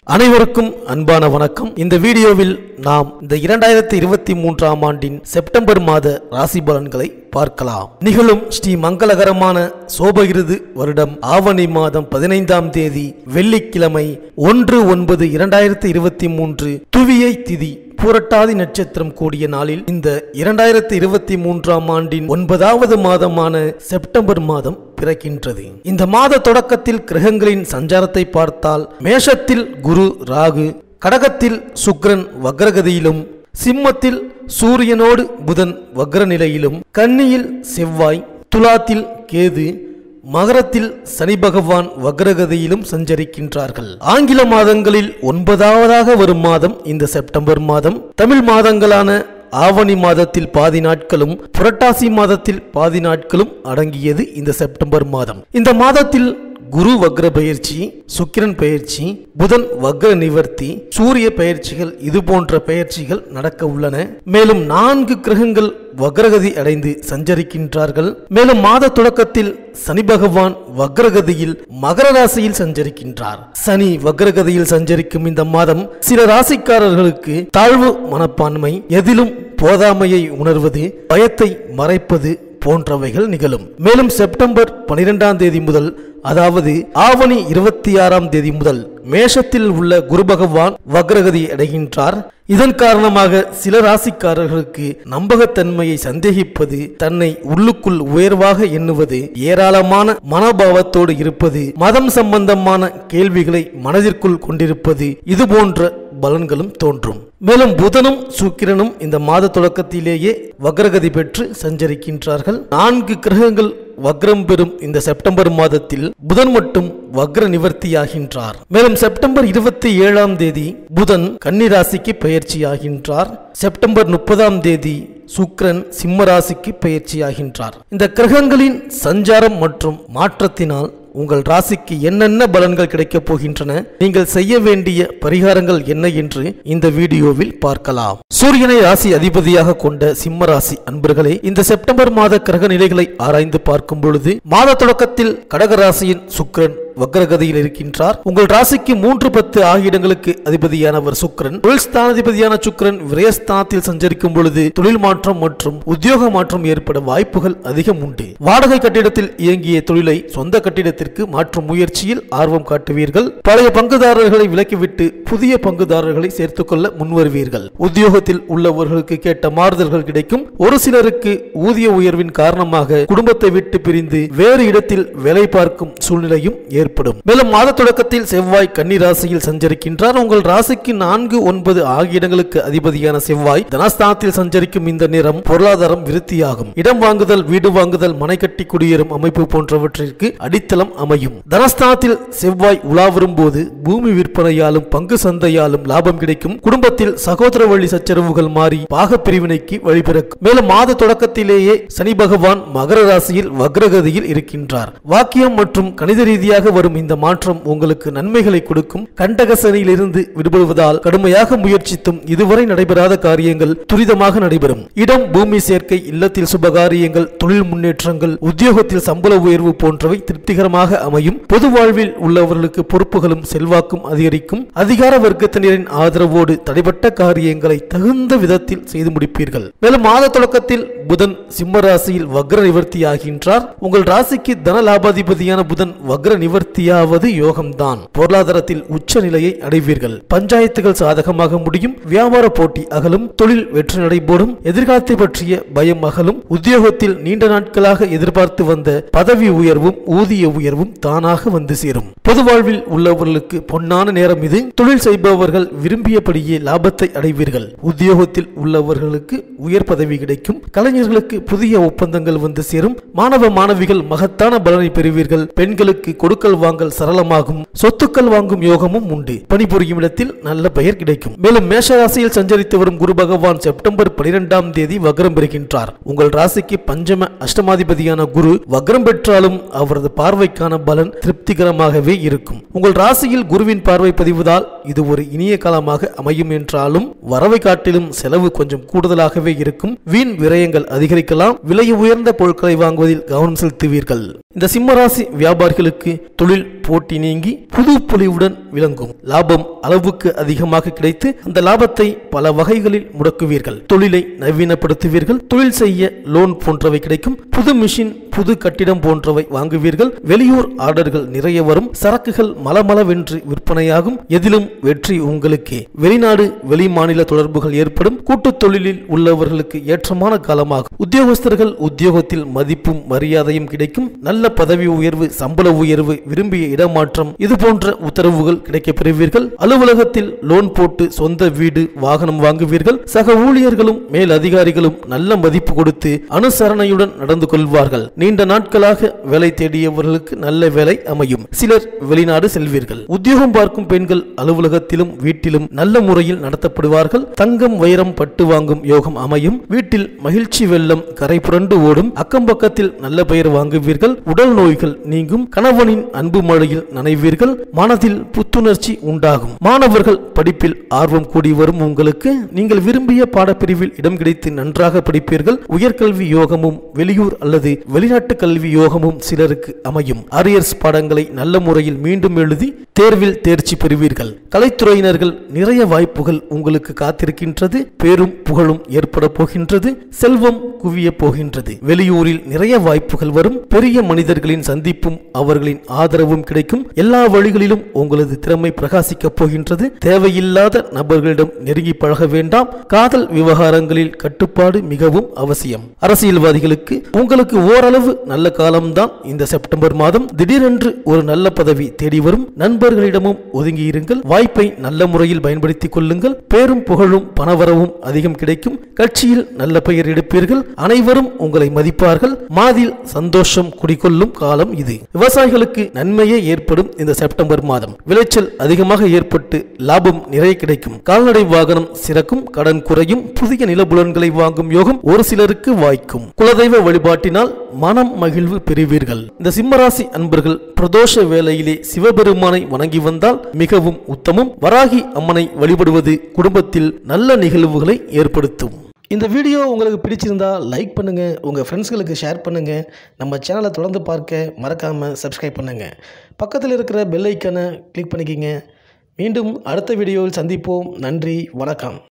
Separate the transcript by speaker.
Speaker 1: அனைவருக்கும் அன்பான வணக்கம் இந்த வீடியோவில் நாம் இந்த இரண்டாயிரத்தி இருபத்தி மூன்றாம் ஆண்டின் செப்டம்பர் மாத ராசி பலன்களை பார்க்கலாம் நிகழும் ஸ்ரீ மங்களகரமான சோபகிருது வருடம் ஆவணி மாதம் பதினைந்தாம் தேதி வெள்ளிக்கிழமை ஒன்று ஒன்பது இரண்டாயிரத்தி இருபத்தி மூன்று துவியை திதி பூரட்டாதி நட்சத்திரம் கூடிய நாளில் இந்த இரண்டாயிரத்தி இருபத்தி மூன்றாம் ஆண்டின் ஒன்பதாவது மாதமான செப்டம்பர் மாதம் பிறக்கின்றது இந்த மாத தொடக்கத்தில் கிரகங்களின் சஞ்சாரத்தை பார்த்தால் மேஷத்தில் குரு ராகு கடகத்தில் சுக்கிரன் வக்ரகதியிலும் சிம்மத்தில் சூரியனோடு புதன் வக்ர நிலையிலும் கன்னியில் செவ்வாய் துலாத்தில் கேது மகரத்தில் சனி பகவான் வக்ரகதியிலும் சஞ்சரிக்கின்றார்கள் ஆங்கில மாதங்களில் ஒன்பதாவதாக வரும் மாதம் இந்த செப்டம்பர் மாதம் தமிழ் மாதங்களான ஆவணி மாதத்தில் பாதி நாட்களும் புரட்டாசி மாதத்தில் பாதி நாட்களும் அடங்கியது இந்த செப்டம்பர் மாதம் இந்த மாதத்தில் குரு வக்ர பயிற்சி சுக்கிரன் பயிற்சி புதன் வக்ர நிவர்த்தி சூரிய பயிற்சிகள் இது போன்ற பயிற்சிகள் நடக்க உள்ளன மேலும் நான்கு கிரகங்கள் வக்ரகதி அடைந்து சஞ்சரிக்கின்றார்கள் மேலும் மாத தொடக்கத்தில் சனி பகவான் வக்ரகதியில் மகர ராசியில் சஞ்சரிக்கின்றார் சனி வக்ரகதியில் சஞ்சரிக்கும் இந்த மாதம் சில ராசிக்காரர்களுக்கு தாழ்வு மனப்பான்மை எதிலும் போதாமையை உணர்வது பயத்தை மறைப்பது போன்றவைகள் நிகழும் மேலும் செப்டம்பர் பனிரெண்டாம் தேதி முதல் அதாவது ஆவணி இருபத்தி ஆறாம் தேதி முதல் மேஷத்தில் உள்ள குரு பகவான் வக்ரகதி அடைகின்றார் இதன் காரணமாக சில ராசிக்காரர்களுக்கு நம்பகத்தன்மையை சந்தேகிப்பது தன்னை உள்ளுக்குள் உயர்வாக எண்ணுவது ஏராளமான மனோபாவத்தோடு இருப்பது மதம் சம்பந்தமான கேள்விகளை மனதிற்குள் கொண்டிருப்பது இது போன்ற பலன்களும் தோன்றும் மேலும் புதனும் சுக்கிரனும் இந்த மாத தொடக்கத்திலேயே வக்ரகதி பெற்று சஞ்சரிக்கின்றார்கள் நான்கு கிரகங்கள் வக்ரம் பெறும் இந்த செப்டம்பர் மாதத்தில் புதன் மட்டும் வக்ர நிவர்த்தியாகின்றார் மேலும் செப்டம்பர் இருபத்தி ஏழாம் தேதி புதன் கன்னிராசிக்கு பயிற்சியாகின்றார் செப்டம்பர் முப்பதாம் தேதி சுக்ரன் சிம்ம ராசிக்கு பயிற்சியாகின்றார் இந்த கிரகங்களின் சஞ்சாரம் மற்றும் மாற்றத்தினால் உங்கள் ராசிக்கு என்னென்ன பலன்கள் கிடைக்கப் போகின்றன நீங்கள் செய்ய வேண்டிய பரிகாரங்கள் என்ன என்று இந்த வீடியோவில் பார்க்கலாம் சூரியனை ராசி அதிபதியாக கொண்ட சிம்ம ராசி அன்பர்களே இந்த செப்டம்பர் மாத கிரக நிலைகளை ஆராய்ந்து பார்க்கும் பொழுது மாத தொடக்கத்தில் கடக ராசியின் சுக்ரன் வக்ரகதியில் இருக்கின்றார் உங்கள் ராசிக்கு மூன்று பத்து ஆகிய இடங்களுக்கு அதிபதியானவர் சுக்ரன் தொழில் ஸ்தானாதிபதியான சுக்ரன் விரயஸ்தானத்தில் சஞ்சரிக்கும் பொழுது தொழில் மாற்றம் மற்றும் உத்தியோக மாற்றம் ஏற்பட வாய்ப்புகள் அதிகம் உண்டு வாடகை கட்டிடத்தில் இயங்கிய தொழிலை சொந்த கட்டிடத்திற்கு மாற்றும் முயற்சியில் ஆர்வம் காட்டுவீர்கள் பழைய பங்குதாரர்களை விலக்கிவிட்டு புதிய பங்குதாரர்களை சேர்த்துக்கொள்ள முன்வருவீர்கள் உத்தியோகத்தில் உள்ளவர்களுக்கு கேட்ட மாறுதல்கள் கிடைக்கும் ஒரு சிலருக்கு ஊதிய உயர்வின் காரணமாக குடும்பத்தை விட்டு பிரிந்து வேறு இடத்தில் வேலை பார்க்கும் சூழ்நிலையும் ஏற்படும் மேலும் மாத தொடக்கத்தில் செவ்வாய் கன்னி ராசியில் சஞ்சரிக்கின்றார் உங்கள் ராசிக்கு நான்கு ஒன்பது ஆகிய இடங்களுக்கு அதிபதியான செவ்வாய் தனஸ்தானத்தில் சஞ்சரிக்கும் இந்த நேரம் பொருளாதாரம் விருத்தியாகும் இடம் வாங்குதல் வீடு வாங்குதல் மனை கட்டி குடியேறும் அமைப்பு போன்றவற்றிற்கு அடித்தளம் அமையும் தனஸ்தானத்தில் செவ்வாய் உலா வரும்போது பூமி விற்பனையாலும் பங்கு சந்தையாலும் லாபம் கிடைக்கும் குடும்பத்தில் சகோதர வழி சச்சரவுகள் மாறி பாக பிரிவினைக்கு வழிபிறக்கும் மேலும் மாத தொடக்கத்திலேயே சனி பகவான் மகர ராசியில் வக்ரகதியில் இருக்கின்றார் வாக்கியம் மற்றும் கணித ரீதியாக வரும் இந்த மாற்றம் உங்களுக்கு நன்மைகளை கொடுக்கும் கண்டக சனியிலிருந்து விடுபடுவதால் கடுமையாக முயற்சித்தும் இதுவரை நடைபெறாத காரியங்கள் துரிதமாக நடைபெறும் இடம் பூமி சேர்க்கை இல்லத்தில் சுபகாரியங்கள் தொழில் முன்னேற்றங்கள் உத்தியோகத்தில் சம்பள உயர்வு போன்றவை திருப்திகரமாக அமையும் பொது வாழ்வில் உள்ளவர்களுக்கு பொறுப்புகளும் செல்வாக்கும் அதிகரிக்கும் அதிகார வர்க்கத்தினரின் ஆதரவோடு தடைப்பட்ட காரியங்களை தகுந்த விதத்தில் செய்து முடிப்பீர்கள் மேலும் மாத தொடக்கத்தில் புதன் சிம்ம ராசியில் வக்ர நிவர்த்தி ஆகின்றார் உங்கள் ராசிக்கு தன லாபாதிபதியான புதன் வக்ர நிவர்த்தியாவது யோகம்தான் பொருளாதாரத்தில் உச்ச நிலையை அடைவீர்கள் பஞ்சாயத்துகள் சாதகமாக முடியும் வியாபார போட்டி அகலும் தொழில் வெற்றி நடைபோடும் எதிர்காலத்தை பற்றிய பயம் அகலும் உத்தியோகத்தில் நீண்ட நாட்களாக எதிர்பார்த்து வந்த பதவி உயர்வும் ஊதிய உயர்வும் தானாக வந்து சேரும் பொது வாழ்வில் உள்ளவர்களுக்கு பொன்னான நேரம் இது தொழில் செய்பவர்கள் விரும்பியபடியே லாபத்தை அடைவீர்கள் உத்தியோகத்தில் உள்ளவர்களுக்கு உயர் பதவி கிடைக்கும் கலைஞர்களுக்கு புதிய ஒப்பந்தங்கள் வந்து சேரும் மாணவ மாணவிகள் மகத்தான பலனை பெறுவீர்கள் பெண்களுக்கு கொடுக்கல் வாங்கல் சரளமாகும் சொத்துக்கள் வாங்கும் யோகமும் உண்டு பணிபுரியும் இடத்தில் நல்ல பெயர் கிடைக்கும் மேலும் மேஷ ராசியில் சஞ்சரித்து வரும் குரு பகவான் செப்டம்பர் பனிரெண்டாம் தேதி வக்ரம் பெறுகின்றார் உங்கள் ராசிக்கு பஞ்சம அஷ்டமாதிபதியான குரு வக்ரம் பெற்றாலும் அவரது பார்வைக்கான பலன் திருப்திகரமாகவே இருக்கும் உங்கள் ராசியில் குருவின் பார்வை பதிவதால் இது ஒரு இனிய காலமாக அமையும் என்றாலும் வரவை காட்டிலும் செலவு கொஞ்சம் கூடுதலாகவே இருக்கும் வீண் விரயங்கள் அதிகரிக்கலாம் விலை உயர்ந்த பொருட்களை வாங்குவதில் கவனம் செலுத்துவீர்கள் இந்த சிம்மராசி வியாபாரிகளுக்கு தொழில் போட்டி நீங்கி புது பொலிவுடன் விளங்கும் லாபம் அளவுக்கு அதிகமாக கிடைத்து அந்த லாபத்தை பல வகைகளில் முடக்குவீர்கள் தொழிலை நவீனப்படுத்துவீர்கள் தொழில் செய்ய லோன் போன்றவை கிடைக்கும் புது மிஷின் புது கட்டிடம் போன்றவை வாங்குவீர்கள் வெளியூர் ஆர்டர்கள் நிறைய வரும் சரக்குகள் மலமளவென்று விற்பனையாகும் எதிலும் வெற்றி உங்களுக்கே வெளிநாடு வெளி மாநில தொடர்புகள் ஏற்படும் கூட்டுத் தொழிலில் உள்ளவர்களுக்கு ஏற்றமான காலமாகும் உத்தியோகஸ்தர்கள் உத்தியோகத்தில் மதிப்பும் மரியாதையும் கிடைக்கும் நல்ல பதவி உயர்வு சம்பள உயர்வு விரும்பிய இடமாற்றம் இது போன்ற உத்தரவுகள் கிடைக்கப் பெறுவீர்கள் அலுவலகத்தில் லோன் போட்டு சொந்த வீடு வாகனம் வாங்குவீர்கள் சக ஊழியர்களும் மேல் அதிகாரிகளும் நல்ல மதிப்பு கொடுத்து அனுசரணையுடன் நடந்து கொள்வார்கள் நீண்ட நாட்களாக வேலை தேடியவர்களுக்கு நல்ல வேலை அமையும் சிலர் வெளிநாடு செல்வீர்கள் உத்தியோகம் பார்க்கும் பெண்கள் அலுவலகத்திலும் வீட்டிலும் நல்ல முறையில் நடத்தப்படுவார்கள் தங்கம் வைரம் பட்டு வாங்கும் யோகம் அமையும் வீட்டில் மகிழ்ச்சி வெள்ளம் கரை புரண்டு ஓடும் அக்கம் பக்கத்தில் நல்ல பெயர் வாங்குவீர்கள் உடல் நோய்கள் நீங்கும் கணவனின் அன்பு மழையில் நனைவீர்கள் மனதில் புத்துணர்ச்சி உண்டாகும் மாணவர்கள் படிப்பில் ஆர்வம் கூடி வரும் உங்களுக்கு நீங்கள் விரும்பிய பாடப்பிரிவில் இடம் கிடைத்து நன்றாக படிப்பீர்கள் உயர்கல்வி யோகமும் வெளியூர் அல்லது வெளிநாட்டு கல்வி யோகமும் சிலருக்கு அமையும் அரியர்ஸ் பாடங்களை நல்ல முறையில் மீண்டும் எழுதி தேர்வில் தேர்ச்சி பெறுவீர்கள் கலைத்துறையினர்கள் நிறைய வாய்ப்புகள் உங்களுக்கு காத்திருக்கின்றது பேரும் புகழும் ஏற்பட போகின்றது செல்வம் குவிய போகின்றது வெளியூரில் நிறைய வாய்ப்புகள் வரும் பெரிய மனிதர்களின் சந்திப்பும் அவர்களின் ஆதரவும் கிடைக்கும் எல்லா வழிகளிலும் உங்களது திறமை பிரகாசிக்கப் போகின்றது தேவையில்லாத நபர்களிடம் நெருங்கி பழக வேண்டாம் காதல் விவகாரங்களில் கட்டுப்பாடு மிகவும் அவசியம் அரசியல்வாதிகளுக்கு உங்களுக்கு ஓரளவு நல்ல காலம்தான் இந்த செப்டம்பர் மாதம் திடீரென்று ஒரு நல்ல பதவி தேடி வரும் நண்பர்களிடமும் ஒதுங்கி இருங்கள் வாய்ப்பை நல்ல முறையில் பயன்படுத்திக் கொள்ளுங்கள் பேரும் புகழும் பணவரவும் அதிகம் கிடைக்கும் கட்சியில் நல்ல பெயர் எடுப்பீர்கள் அனைவரும் உங்களை மதிப்பார்கள் மாதில் சந்தோஷம் குடிகொள்ளும் காலம் இது விவசாயிகளுக்கு நன்மையே ஏற்படும் இந்த செப்டம்பர் மாதம் விளைச்சல் அதிகமாக ஏற்பட்டு லாபம் நிறைய கிடைக்கும் கால்நடை வாகனம் சிறக்கும் கடன் குறையும் புதிய நிலபுலன்களை வாங்கும் யோகம் ஒரு சிலருக்கு வாய்க்கும் குலதெய்வ வழிபாட்டினால் மனம் மகிழ்வு பெறுவீர்கள் இந்த சிம்மராசி அன்பர்கள் பிரதோஷ வேளையிலே சிவபெருமானை வணங்கி வந்தால் மிகவும் உத்தமம் வராகி அம்மனை வழிபடுவது குடும்பத்தில் நல்ல நிகழ்வுகளை ஏற்படுத்தும் இந்த வீடியோ உங்களுக்கு பிடிச்சிருந்தா லைக் பண்ணுங்க உங்க ஃப்ரெண்ட்ஸ்களுக்கு ஷேர் பண்ணுங்க நம்ம சேனலை தொடர்ந்து பார்க்க மறக்காம சப்ஸ்கிரைப் பண்ணுங்க பக்கத்தில் இருக்கிற பெல் ஐக்கனை கிளிக் பண்ணிக்கிங்க மீண்டும் அடுத்த வீடியோவில் சந்திப்போம் நன்றி வணக்கம்